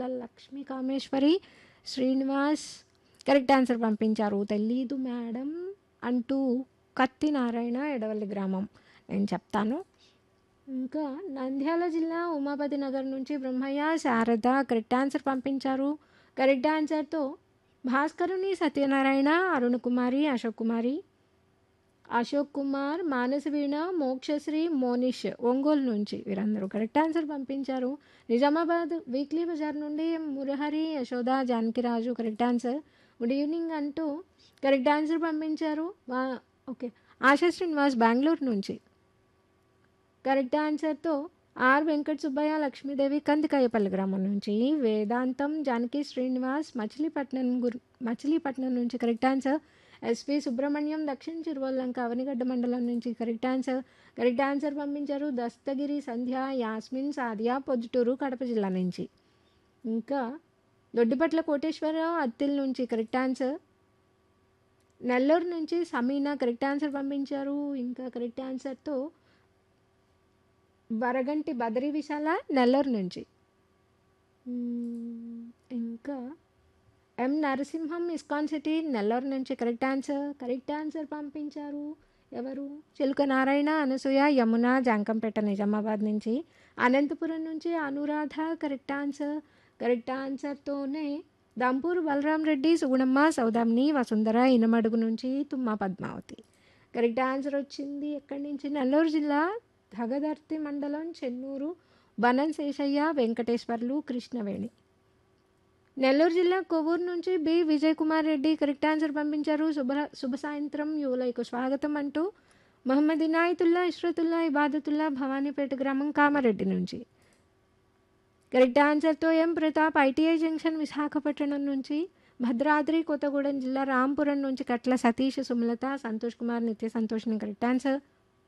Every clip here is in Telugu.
లక్ష్మీ కామేశ్వరి శ్రీనివాస్ కరెక్ట్ ఆన్సర్ పంపించారు తెలీదు మేడం అంటూ కత్తి నారాయణ ఎడవల్లి గ్రామం నేను చెప్తాను ఇంకా నంద్యాల జిల్లా ఉమాపతి నగర్ నుంచి బ్రహ్మయ్య శారద కరెక్ట్ ఆన్సర్ పంపించారు కరెక్ట్ ఆన్సర్తో భాస్కరుని సత్యనారాయణ అరుణ్ కుమారి అశోక్ కుమారి అశోక్ కుమార్ మానసవీణ మోక్షశ్రీ మోనిష్ ఒంగోలు నుంచి వీరందరూ కరెక్ట్ ఆన్సర్ పంపించారు నిజామాబాద్ వీక్లీ బజార్ నుండి Murahari Yashoda Janakiraju correct answer good evening అంటూ కరెక్ట్ ఆన్సర్ పంపించారు వా ఓకే ఆశా శ్రీనివాస్ బెంగళూరు నుంచి కరెక్ట్ ఆన్సర్తో ఆర్ వెంకట సుబ్బయ్య లక్ష్మీదేవి కందికాయపల్లి గ్రామం నుంచి వేదాంతం జానకి శ్రీనివాస్ మచిలీపట్నం గుర్ మచిలీపట్నం నుంచి కరెక్ట్ ఆన్సర్ ఎస్పి సుబ్రహ్మణ్యం దక్షిణ చిరువల్లంక అవనిగడ్డ మండలం నుంచి కరెక్ట్ ఆన్సర్ కరెక్ట్ ఆన్సర్ పంపించారు దస్తగిరి సంధ్య యాస్మిన్ సాదియా పొద్దుటూరు కడప జిల్లా నుంచి ఇంకా దొడ్డిపట్ల కోటేశ్వరరావు అత్తిల్ నుంచి కరెక్ట్ ఆన్సర్ నెల్లూరు నుంచి సమీనా కరెక్ట్ ఆన్సర్ పంపించారు ఇంకా కరెక్ట్ ఆన్సర్తో వరగంటి బదరి విశాల నెల్లూరు నుంచి మ్మ్, ఇంకా M Narasimham ISKCON city Nellore నుంచి కరెక్ట్ ఆన్సర్ కరెక్ట్ ఆన్సర్ పంపించారు ఎవరు చిలుక నారాయణ అనసూయ యమున జాంకంపేట నిజామాబాద్ నుంచి అనంతపురం నుంచి అనురాధ కరెక్ట్ ఆన్సర్ కరెక్ట్ ఆన్సర్తోనే దంపూర్ బలరాం రెడ్డి సుగుణమ్మ సౌదామిని వసుంధర ఇనమడుగు నుంచి తుమ్మ పద్మావతి కరెక్ట్ ఆన్సర్ వచ్చింది ఎక్కడి నుంచి నెల్లూరు జిల్లా ధగదర్తి మండలం చెన్నూరు బనం శేషయ్య వెంకటేశ్వర్లు కృష్ణవేణి నెల్లూరు జిల్లా కొవ్వూరు నుంచి B Vijay Kumar Reddy correct answer పంపించారు శుభ శుభ సాయంత్రం యువలైకు స్వాగతం అంటూ మహమ్మద్ ఇనాయతుల్లా ఇష్రతుల్లా ఇబాదతుల్లా భవానీపేట గ్రామం కామారెడ్డి నుంచి కరెక్ట్ ఆన్సర్తో M Pratap ITI junction Visakhapatnam నుంచి భద్రాద్రి కొత్తగూడెం జిల్లా రాంపురం నుంచి కట్ల సతీష్ సుమలత సంతోష్ కుమార్ నిత్య సంతోష్ని కరెక్ట్ ఆన్సర్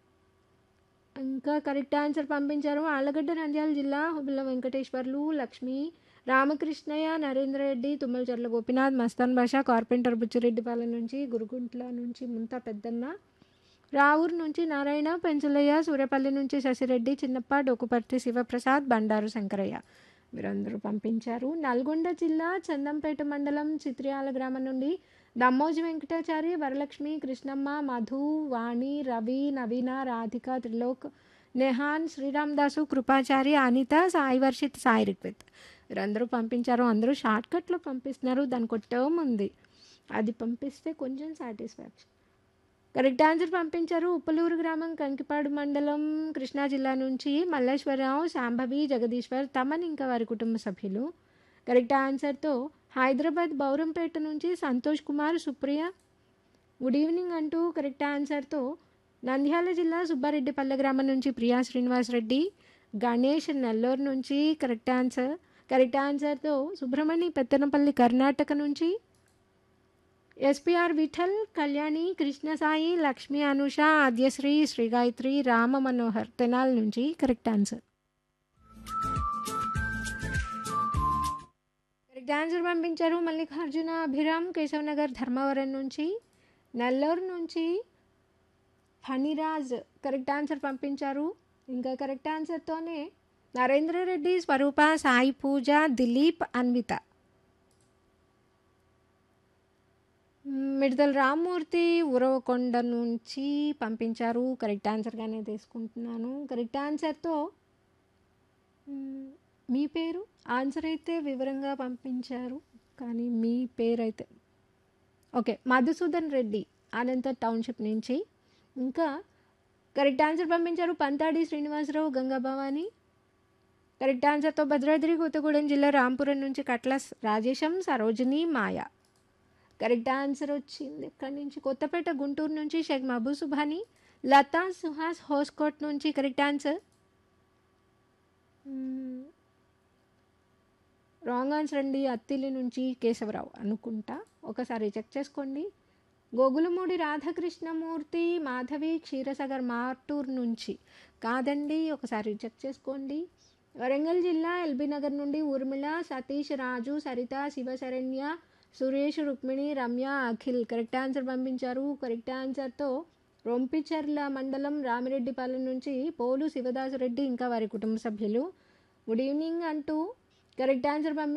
ఇంకా కరెక్ట్ ఆన్సర్ పంపించారు ఆళ్ళగడ్డ నంద్యాల జిల్లా హుబిల్ల వెంకటేశ్వర్లు లక్ష్మి రామకృష్ణయ్య నరేంద్ర రెడ్డి తుమ్మలచర్ల గోపినాథ్ మస్తాన్ భాష కార్పెంటర్ బుచ్చిరెడ్డిపాలెం నుంచి గురుగుంట్ల నుంచి ముంతా పెద్దన్న రావూరు నుంచి నారాయణ పెంచలయ్య సూర్యపల్లి నుంచి శశిరెడ్డి చిన్నప్ప డోకుపర్తి శివప్రసాద్ బండారు శంకరయ్య వీరందరూ పంపించారు నల్గొండ జిల్లా చందంపేట మండలం చిత్రియాల గ్రామం నుండి దమ్మోజి వెంకటాచారి వరలక్ష్మి కృష్ణమ్మ మధు వాణి రవి నవీన రాధిక త్రిలోక్ నెహాన్ శ్రీరామ్ దాసు కృపాచారి అనిత సాయి వర్షిత్ సాయి రిక్విత్ వీరందరూ పంపించారు అందరూ షార్ట్ కట్లో పంపిస్తున్నారు దానికి ఒక టర్మ్ ఉంది అది పంపిస్తే కొంచెం సాటిస్ఫాక్షన్ కరెక్ట్ ఆన్సర్ పంపించారు ఉప్పలూరు గ్రామం కంకిపాడు మండలం కృష్ణా జిల్లా నుంచి మల్లేశ్వరరావు శాంభవి జగదీశ్వర్ తమన్ ఇంకా వారి కుటుంబ సభ్యులు కరెక్ట్ ఆన్సర్తో హైదరాబాద్ బౌరంపేట నుంచి సంతోష్ కుమార్ సుప్రియ గుడ్ ఈవినింగ్ అంటూ కరెక్ట్ ఆన్సర్తో నంద్యాల జిల్లా సుబ్బారెడ్డిపల్లె గ్రామం నుంచి ప్రియా శ్రీనివాస్ రెడ్డి గణేష్ నెల్లూరు నుంచి కరెక్ట్ ఆన్సర్ కరెక్ట్ ఆన్సర్తో సుబ్రహ్మణ్య పెత్తనపల్లి కర్ణాటక నుంచి ఎస్పిఆర్ విఠల్ కళ్యాణి కృష్ణసాయి లక్ష్మీ అనుష ఆద్యశ్రీ శ్రీగాయత్రి రామ మనోహర్ తెనాల్ నుంచి కరెక్ట్ ఆన్సర్ కరెక్ట్ ఆన్సర్ పంపించారు మల్లికార్జున అభిరామ్ కేశవనగర్ ధర్మవరం నుంచి నెల్లూరు నుంచి ఫణిరాజ్ కరెక్ట్ ఆన్సర్ పంపించారు ఇంకా కరెక్ట్ ఆన్సర్తోనే నరేంద్ర రెడ్డి స్వరూప సాయి పూజ దిలీప్ అన్విత మిడతల రామ్మూర్తి ఉరవకొండ నుంచి పంపించారు కరెక్ట్ ఆన్సర్గానే తీసుకుంటున్నాను కరెక్ట్ ఆన్సర్తో మ్, మీ పేరు ఆన్సర్ అయితే వివరంగా పంపించారు కానీ మీ పేరు అయితే ఓకే మధుసూదన్ రెడ్డి అనంత టౌన్షిప్ నుంచి ఇంకా కరెక్ట్ ఆన్సర్ పంపించారు పంతాడి శ్రీనివాసరావు గంగా భవాని కరెక్ట్ ఆన్సర్తో భద్రాద్రి కొత్తగూడెం జిల్లా రాంపురం నుంచి కట్ల రాజేశం సరోజిని మాయ కరెక్ట్ ఆన్సర్ వచ్చింది ఇక్కడి నుంచి కొత్తపేట గుంటూరు నుంచి షేక్ మహబూ సుభాని లతా సుహాస్ హోస్కోట్ నుంచి కరెక్ట్ ఆన్సర్ రాంగ్ ఆన్సర్ అండి అత్తిలి నుంచి కేశవరావు అనుకుంటా ఒకసారి చెక్ చేసుకోండి గోగులమూడి రాధాకృష్ణమూర్తి మాధవి క్షీరసాగర్ మార్టూర్ నుంచి కాదండి ఒకసారి చెక్ చేసుకోండి వరంగల్ జిల్లా ఎల్బీ నగర్ నుండి ఊర్మిళ సతీష్ రాజు సరిత శివశరణ్య సురేష్ రుక్మిణి రమ్య అఖిల్ కరెక్ట్ ఆన్సర్ పంపించారు కరెక్ట్ ఆన్సర్తో రొంపిచర్ల మండలం రామిరెడ్డిపాలెం నుంచి పోలు శివదాసు రెడ్డి ఇంకా వారి కుటుంబ సభ్యులు గుడ్ ఈవినింగ్ అంటూ కరెక్ట్ ఆన్సర్ పంపి